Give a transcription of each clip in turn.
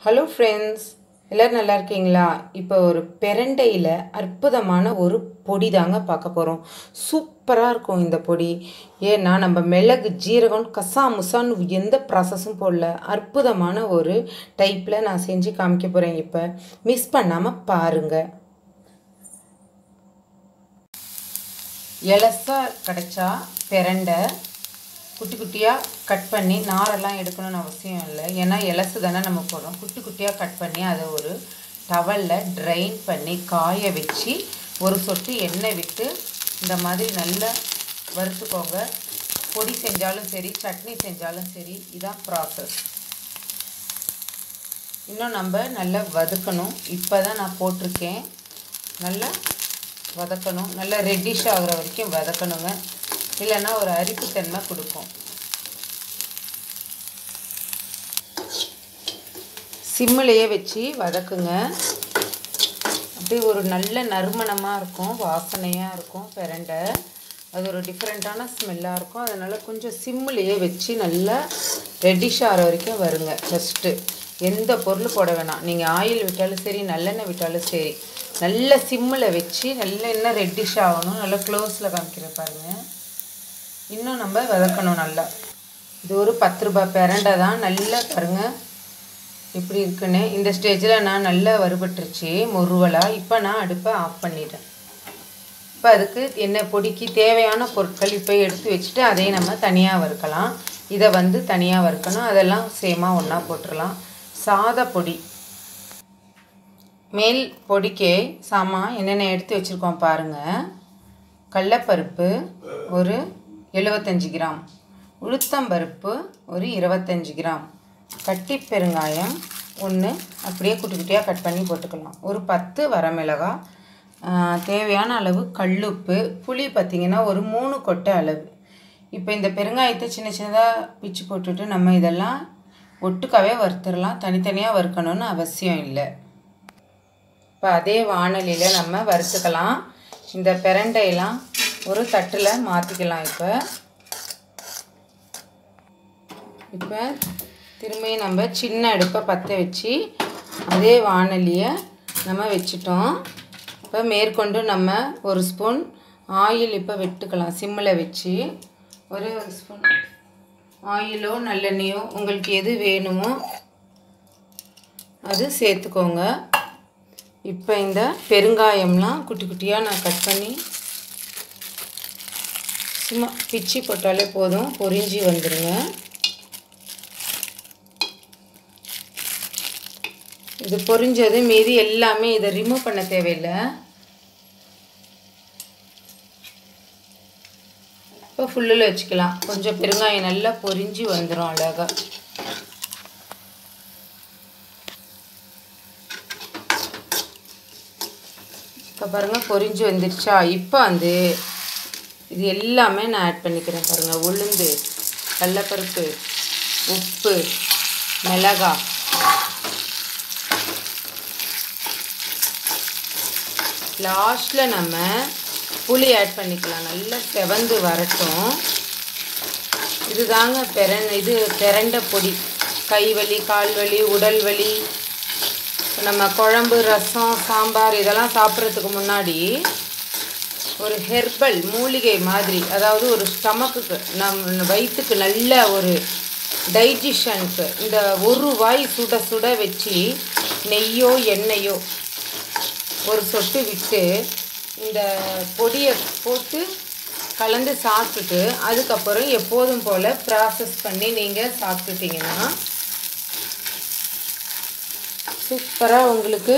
hello friends எல்லோரும் நல்லா இருக்கீங்களா இப்போ ஒரு பெரண்டையில் அற்புதமான ஒரு பொடி தாங்க பார்க்க போகிறோம் சூப்பராக இருக்கும் இந்த பொடி ஏன்னா நம்ம மிளகு ஜீரகம் கசா முசான்னு எந்த ப்ராசஸும் போடல அற்புதமான ஒரு டைப்பில் நான் செஞ்சு காமிக்க போகிறேன் இப்போ மிஸ் பண்ணாமல் பாருங்கள் எலசா கிடைச்சா பெரண்டை குட்டி குட்டியாக கட் பண்ணி நாரெல்லாம் எடுக்கணும்னு அவசியம் இல்லை ஏன்னா எலசு தானே நம்ம போடுறோம் குட்டி குட்டியாக கட் பண்ணி அதை ஒரு டவலில் ட்ரைன் பண்ணி காய வச்சு ஒரு சொட்டு எண்ணெய் விட்டு இந்த மாதிரி நல்லா வறுத்துக்கோங்க பொடி செஞ்சாலும் சரி சட்னி செஞ்சாலும் சரி இதான் ப்ராசஸ் இன்னும் நம்ம நல்லா வதக்கணும் இப்போ தான் நான் போட்டிருக்கேன் நல்லா வதக்கணும் நல்லா ரெட்டிஷ் ஆகிற வரைக்கும் வதக்கணுங்க இல்லைன்னா ஒரு அரிப்புத்தன்மை கொடுக்கும் சிம்மிலேயே வச்சு வதக்குங்க அப்படியே ஒரு நல்ல நறுமணமாக இருக்கும் வாசனையாக இருக்கும் பிரண்டை அது ஒரு டிஃப்ரெண்ட்டான ஸ்மெல்லாக இருக்கும் அதனால் கொஞ்சம் சிம்மிலேயே வச்சு நல்லா ரெட்டிஷ் ஆகிற வரைக்கும் வருங்க ஃபஸ்ட்டு எந்த பொருள் போட வேணாம் நீங்கள் ஆயில் விட்டாலும் சரி நல்லெண்ணெய் விட்டாலும் சரி நல்ல சிம்மில் வச்சு நல்ல எண்ணெய் ரெட்டிஷ் ஆகணும் நல்லா க்ளோஸில் காமிக்கிற பாருங்கள் இன்னும் நம்ம வதக்கணும் நல்லா இது ஒரு பத்து ரூபாய் பிரண்டை தான் நல்லா பாருங்கள் எப்படி இருக்குன்னு இந்த ஸ்டேஜில் நான் நல்லா வறுபட்டுருச்சு முருவலாக இப்போ நான் அடுப்பை ஆஃப் பண்ணிட்டேன் இப்போ அதுக்கு என்ன பொடிக்கு தேவையான பொருட்கள் இப்போ எடுத்து வச்சுட்டு அதையும் நம்ம தனியாக வறுக்கலாம் இதை வந்து தனியாக வறுக்கணும் அதெல்லாம் சேமாக ஒன்றா போட்டுடலாம் சாத பொடி மேல் பொடிக்கே சாமான் என்னென்ன எடுத்து வச்சுருக்கோம் பாருங்கள் கடலப்பருப்பு ஒரு எழுபத்தஞ்சி கிராம் உளுத்தம்பருப்பு ஒரு இருபத்தஞ்சி கிராம் கட்டி பெருங்காயம் ஒன்று அப்படியே குட்டி குட்டியாக கட் பண்ணி போட்டுக்கலாம் ஒரு பத்து வரமிளகாய் தேவையான அளவு கல்லுப்பு புளி பார்த்திங்கன்னா ஒரு மூணு கொட்டை அளவு இப்போ இந்த பெருங்காயத்தை சின்ன சின்னதாக பிச்சு போட்டுட்டு நம்ம இதெல்லாம் ஒட்டுக்காவே வறுத்துடலாம் தனித்தனியாக வறுக்கணும்னு அவசியம் இல்லை இப்போ அதே வானலியில் நம்ம வறுத்துக்கலாம் இந்த பிரண்டையெல்லாம் ஒரு தட்டில் மாற்றிக்கலாம் இப்போ இப்போ திரும்பி நம்ம சின்ன அடுப்பை பற்ற வச்சு அதே வானலியை நம்ம வச்சிட்டோம் இப்போ மேற்கொண்டு நம்ம ஒரு ஸ்பூன் ஆயில் இப்போ வெட்டுக்கலாம் சிம்மில் வச்சு ஒரே ஒரு ஸ்பூன் ஆயிலோ நல்லெண்ணெயோ உங்களுக்கு எது வேணுமோ அது சேர்த்துக்கோங்க இப்போ இந்த பெருங்காயம்லாம் குட்டி குட்டியாக நான் கட் பண்ணி சும்மா பிச்சு போட்டாலே போதும் பொரிஞ்சு வந்துடுங்க இது பொரிஞ்சது மீதி எல்லாமே இதை ரிமூவ் பண்ண தேவையில்லை இப்போ ஃபுல்லில் வச்சுக்கலாம் கொஞ்சம் பெருங்காயம் நல்லா பொரிஞ்சு வந்துடும் அழகாக இப்போ பாருங்கள் பொரிஞ்சு வந்துடுச்சா இப்போ வந்து இது எல்லாமே நான் ஆட் பண்ணிக்கிறேன் பாருங்கள் உளுந்து கடலப்பருப்பு உப்பு மிளகா லாஸ்ட்டில் நம்ம புளி ஆட் பண்ணிக்கலாம் நல்லா செவந்து வரட்டும் இது தாங்க பெரன் இது பெரண்ட பொடி கை வலி கால் வலி உடல் வலி நம்ம குழம்பு ரசம் சாம்பார் இதெல்லாம் சாப்பிட்றதுக்கு முன்னாடி ஒரு ஹெர்பல் மூலிகை மாதிரி அதாவது ஒரு ஸ்டமக்குக்கு நம் வயிற்றுக்கு நல்ல ஒரு டைஜஷனுக்கு இந்த ஒரு வாய் சுட சுட வச்சு நெய்யோ எண்ணெயோ ஒரு சொட்டு விட்டு இந்த பொடியை போட்டு கலந்து சாப்பிட்டுட்டு அதுக்கப்புறம் எப்போதும் போல் ப்ராசஸ் பண்ணி நீங்கள் சாப்பிட்டுட்டிங்கன்னா சூப்பராக உங்களுக்கு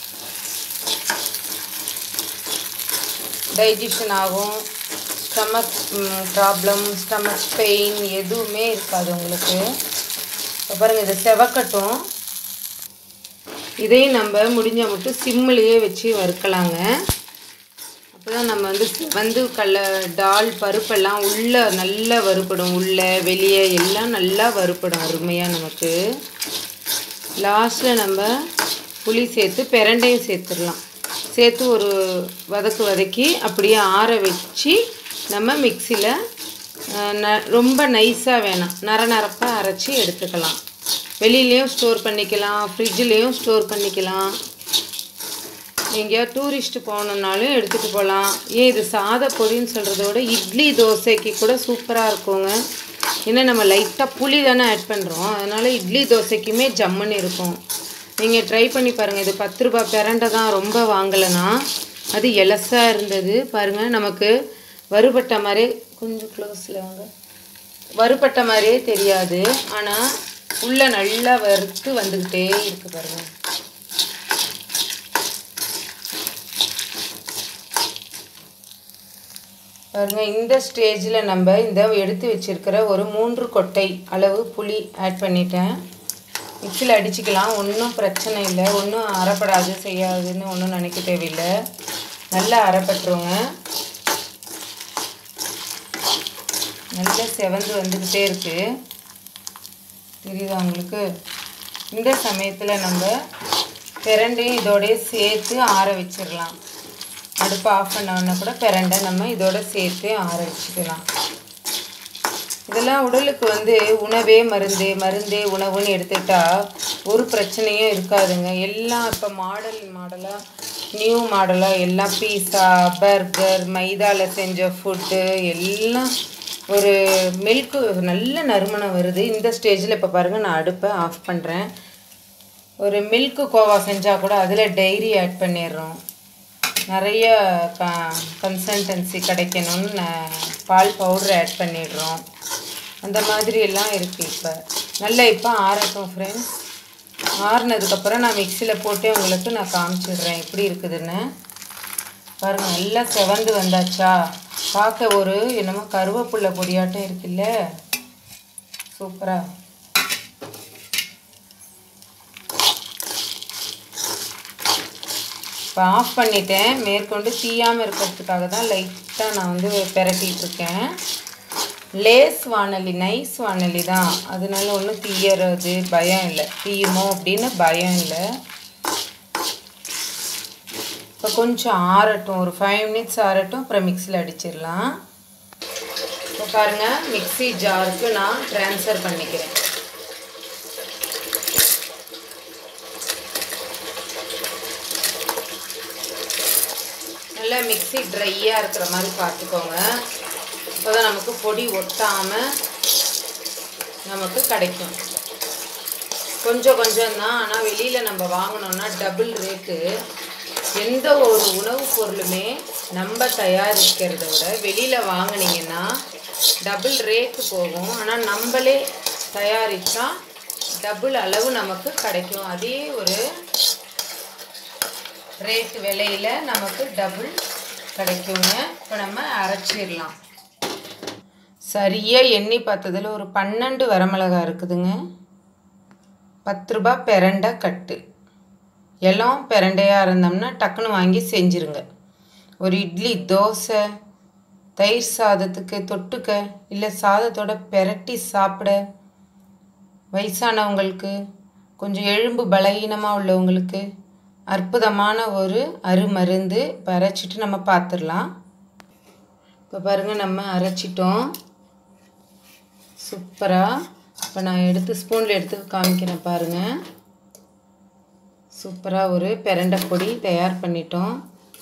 டைஜஷன் ஆகும் ஸ்டமக் ப்ராப்ளம் ஸ்டமக் பெயின் எதுவுமே இருக்காது உங்களுக்கு இப்போ பாருங்கள் இதை செவக்கட்டும் இதையும் நம்ம முடிஞ்ச மட்டும் சிம்மிலேயே வச்சு வறுக்கலாங்க அப்போ தான் நம்ம வந்து வந்து கடல டால் பருப்பெல்லாம் உள்ளே நல்லா வறுப்படும் உள்ளே வெளியே எல்லாம் நல்லா வறுப்படும் அருமையாக நமக்கு லாஸ்ட்டில் நம்ம புளி சேர்த்து பிரண்டையும் சேர்த்துடலாம் சேர்த்து ஒரு வதக்கு வதக்கி அப்படியே ஆற வச்சு நம்ம மிக்சியில் ந ரொம்ப நைஸாக வேணாம் நர நரப்பாக அரைச்சி எடுத்துக்கலாம் வெளியிலையும் ஸ்டோர் பண்ணிக்கலாம் ஃப்ரிட்ஜ்லேயும் ஸ்டோர் பண்ணிக்கலாம் எங்கேயா டூரிஸ்ட் போகணுன்னாலும் எடுத்துகிட்டு போகலாம் ஏன் இது சாத பொடின்னு சொல்கிறத விட இட்லி தோசைக்கு கூட சூப்பராக இருக்குங்க ஏன்னா நம்ம லைட்டாக புளி தானே ஆட் பண்ணுறோம் அதனால் இட்லி தோசைக்குமே ஜம்முன்னு இருக்கும் நீங்கள் ட்ரை பண்ணி பாருங்கள் இது பத்து ரூபாய் பிரண்டை தான் ரொம்ப வாங்கலைன்னா அது எலசாக இருந்தது பாருங்கள் நமக்கு வறுபட்ட மாதிரி கொஞ்சம் க்ளோஸில் வாங்க வறுபட்ட மாதிரியே தெரியாது ஆனால் உள்ளே நல்லா வறுத்து வந்துக்கிட்டே இருக்கு பாருங்கள் பாருங்க இந்த ஸ்டேஜில் நம்ம இந்த எடுத்து வச்சிருக்கிற ஒரு மூன்று கொட்டை அளவு புளி ஆட் பண்ணிட்டேன் மிக்சியில் அடிச்சுக்கலாம் ஒன்றும் பிரச்சனை இல்லை ஒன்றும் அரைப்படாது செய்யாதுன்னு ஒன்றும் நினைக்க தேவையில்லை நல்லா அரைப்பட்டுருங்க நல்லா செவந்து வந்துக்கிட்டே இருக்குது தெரியுதா உங்களுக்கு இந்த சமயத்தில் நம்ம பிரண்டையும் இதோடய சேர்த்து ஆற வச்சிடலாம் அடுப்பு ஆஃப் பண்ண உடனே கூட பிரண்டை நம்ம இதோட சேர்த்து ஆற வச்சுக்கலாம் இதெல்லாம் உடலுக்கு வந்து உணவே மருந்து மருந்தே உணவுன்னு எடுத்துட்டா ஒரு பிரச்சனையும் இருக்காதுங்க எல்லாம் இப்போ மாடல் மாடலாக நியூ மாடலாக எல்லாம் பீஸா பர்கர் மைதாவில் செஞ்ச ஃபுட்டு எல்லாம் ஒரு மில்க்கு நல்ல நறுமணம் வருது இந்த ஸ்டேஜில் இப்போ பாருங்கள் நான் அடுப்பை ஆஃப் பண்ணுறேன் ஒரு மில்க்கு கோவா செஞ்சால் கூட அதில் டைரி ஆட் பண்ணிடுறோம் நிறைய க கன்சல்டன்சி கிடைக்கணும்னு ந- பால் பவுடர் ஆட் பண்ணிடுறோம் அந்த மாதிரி எல்லாம் இருக்குது இப்போ நல்லா இப்போ ஆறட்டும் ஃப்ரெண்ட்ஸ் ஆறுனதுக்கப்புறம் நான் மிக்சியில் போட்டு உங்களுக்கு நான் காமிச்சிடுறேன் எப்படி இருக்குதுன்னு பாருங்கள் நல்லா செவந்து வந்தாச்சா பார்க்க ஒரு என்னமோ கருவேப்பிலை பொடியாட்டம் இருக்குல்ல சூப்பராக இப்போ ஆஃப் பண்ணிட்டேன் மேற்கொண்டு தீயாமல் இருக்கிறதுக்காக தான் லைட்டாக நான் வந்து பெரட்டிட்டு இருக்கேன் லேஸ் வானலி நைஸ் வானலி தான் அதனால ஒன்றும் தீயறது பயம் இல்லை தீயுமோ அப்படின்னு பயம் இல்லை இப்போ கொஞ்சம் ஆறட்டும் ஒரு ஃபைவ் மினிட்ஸ் ஆறட்டும் அப்புறம் மிக்சியில் அடிச்சிடலாம் இப்போ பாருங்கள் மிக்ஸி ஜாருக்கு நான் ட்ரான்ஸ்ஃபர் பண்ணிக்கிறேன் நல்லா மிக்ஸி ட்ரையாக இருக்கிற மாதிரி பார்த்துக்கோங்க அப்போ தான் நமக்கு பொடி ஒட்டாமல் நமக்கு கிடைக்கும் கொஞ்சம் கொஞ்சம் தான் ஆனால் வெளியில் நம்ம வாங்கினோன்னா டபுள் ரேட்டு எந்த ஒரு உணவுப் பொருளுமே நம்ம தயாரிக்கிறத விட வெளியில் வாங்குனீங்கன்னா டபுள் ரேட்டு போகும் ஆனால் நம்மளே தயாரித்தா டபுள் அளவு நமக்கு கிடைக்கும் அதே ஒரு ரேட் விலையில் நமக்கு டபுள் கிடைக்குங்க இப்போ நம்ம அரைச்சிடலாம் சரியாக எண்ணி பார்த்ததில் ஒரு பன்னெண்டு வரமிளகா இருக்குதுங்க பத்து ரூபா பெரண்டை கட்டு எல்லாம் பெரண்டையாக இருந்தோம்னா டக்குன்னு வாங்கி செஞ்சுருங்க ஒரு இட்லி தோசை தயிர் சாதத்துக்கு தொட்டுக்க இல்லை சாதத்தோட பெரட்டி சாப்பிட வயசானவங்களுக்கு கொஞ்சம் எலும்பு பலகீனமாக உள்ளவங்களுக்கு அற்புதமான ஒரு அருமருந்து இப்போ அரைச்சிட்டு நம்ம பார்த்துடலாம் இப்போ பாருங்கள் நம்ம அரைச்சிட்டோம் சூப்பராக இப்போ நான் எடுத்து ஸ்பூனில் எடுத்து காமிக்கிறேன் பாருங்கள் சூப்பராக ஒரு பிரண்டை பொடி தயார் பண்ணிட்டோம்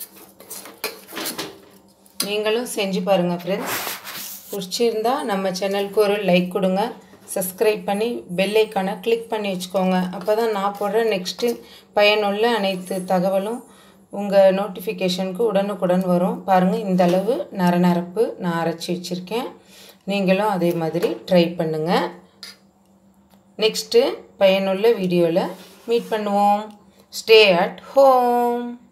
நீங்களும் செஞ்சு பாருங்கள் ஃப்ரெண்ட்ஸ் பிடிச்சிருந்தா நம்ம சேனலுக்கு ஒரு லைக் கொடுங்க சப்ஸ்கிரைப் பண்ணி பெல் ஐக்கானை கிளிக் பண்ணி வச்சுக்கோங்க அப்போ தான் நான் போடுற நெக்ஸ்ட்டு பயனுள்ள அனைத்து தகவலும் உங்கள் நோட்டிஃபிகேஷனுக்கு உடனுக்குடன் வரும் பாருங்கள் இந்த அளவு நரநரப்பு நான் அரைச்சி வச்சுருக்கேன் நீங்களும் அதே மாதிரி ட்ரை பண்ணுங்கள் நெக்ஸ்ட்டு பயனுள்ள வீடியோவில் மீட் பண்ணுவோம் ஸ்டே அட் ஹோம்